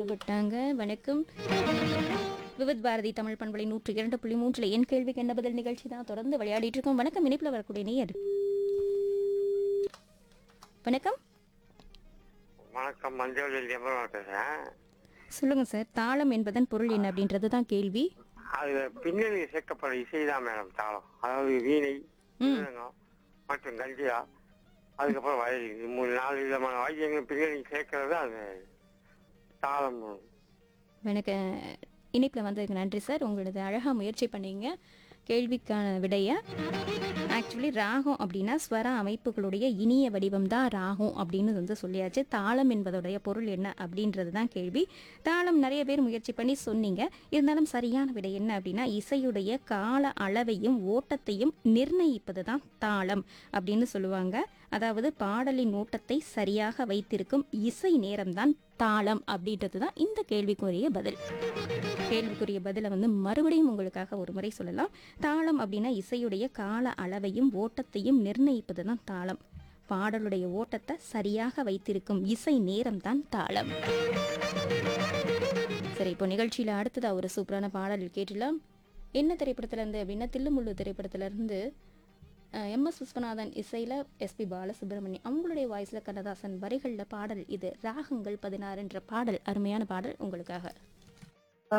விட்டாங்க வணக்கம் விவித் பாரதி தமிழ் பண்பலை நூற்று இரண்டு புள்ளி மூன்றுல என் கேள்விக்கு என்ன பதில் நிகழ்ச்சி தான் தொடர்ந்து விளையாடிட்டு இருக்கோம் வணக்கம் இணைப்பில் வரக்கூடிய நேயர் வணக்கம் வணக்கம் மஞ்சள் எம்பரம் பேசுறேன் சொல்லுங்க சார் தாளம் என்பதன் பொருள் என்ன அப்படின்றது தான் கேள்வி அதுல பின்னணி சேர்க்கப்படுற இசைதான் மேடம் தாளம் அதாவது வீணை மிருதங்கம் மற்றும் கஞ்சியா அதுக்கப்புறம் வயலின் இது மூணு நாலு விதமான வாத்தியங்கள் பின்னணி சேர்க்கறது அது தாளம் எனக்கு இணைப்பில் வந்ததுக்கு நன்றி சார் உங்களது அழகாக முயற்சி பண்ணீங்க கேள்விக்கான விடைய ஆக்சுவலி ராகம் அப்படின்னா ஸ்வர அமைப்புகளுடைய இனிய வடிவம் தான் ராகம் அப்படின்னு வந்து சொல்லியாச்சு தாளம் என்பதோடைய பொருள் என்ன அப்படின்றது தான் கேள்வி தாளம் நிறைய பேர் முயற்சி பண்ணி சொன்னீங்க இருந்தாலும் சரியான விடை என்ன அப்படின்னா இசையுடைய கால அளவையும் ஓட்டத்தையும் நிர்ணயிப்பது தான் தாளம் அப்படின்னு சொல்லுவாங்க அதாவது பாடலின் ஓட்டத்தை சரியாக வைத்திருக்கும் இசை நேரம்தான் தாளம் அப்படின்றது தான் இந்த கேள்விக்குரிய பதில் கேள்விக்குரிய பதிலை வந்து மறுபடியும் உங்களுக்காக ஒரு முறை சொல்லலாம் தாளம் அப்படின்னா இசையுடைய கால அளவையும் ஓட்டத்தையும் நிர்ணயிப்பது தான் தாளம் பாடலுடைய ஓட்டத்தை சரியாக வைத்திருக்கும் இசை நேரம் தான் தாளம் சரி இப்போ நிகழ்ச்சியில் அடுத்ததா ஒரு சூப்பரான பாடல் கேட்டுலாம் என்ன திரைப்படத்துல இருந்து அப்படின்னா தில்லுமுள்ளு திரைப்படத்துல இருந்து எம் எஸ் விஸ்வநாதன் இசையில் எஸ்பி பாலசுப்ரமணியம் அவங்களுடைய வாய்ஸில் கண்ணதாசன் வரிகளில் பாடல் இது ராகங்கள் பதினாறுன்ற பாடல் அருமையான பாடல் உங்களுக்காக